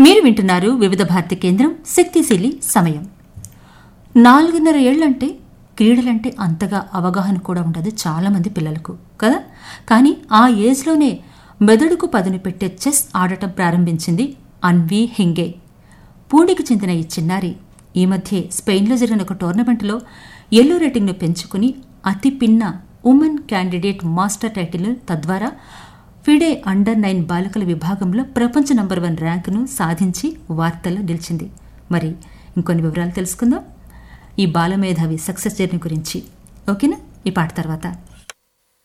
మీరు వింటున్నారు వివిధ భారతి కేంద్రం శక్తిశీలి సమయం నాలుగున్నర ఏళ్లంటే క్రీడలంటే అంతగా అవగాహన కూడా ఉండదు చాలామంది పిల్లలకు కదా కానీ ఆ ఏజ్లోనే మెదడుకు పదును పెట్టే చెస్ ఆడటం ప్రారంభించింది అన్వీ హింగే పూణెకి చెందిన ఈ చిన్నారి ఈ మధ్య స్పెయిన్లో జరిగిన ఒక టోర్నమెంట్లో ఎల్లో రేటింగ్ను పెంచుకుని అతి పిన్న ఉమెన్ క్యాండిడేట్ మాస్టర్ టైటిల్ తద్వారా ఫిడే అండర్ నైన్ బాలికల విభాగంలో ప్రపంచ నంబర్ వన్ ర్యాంకును సాధించి వార్తల్లో నిలిచింది మరి ఇంకొన్ని వివరాలు తెలుసుకుందాం ఈ బాలమేధావి సక్సెస్ జర్నీ గురించి ఓకేనా ఈ పాట తర్వాత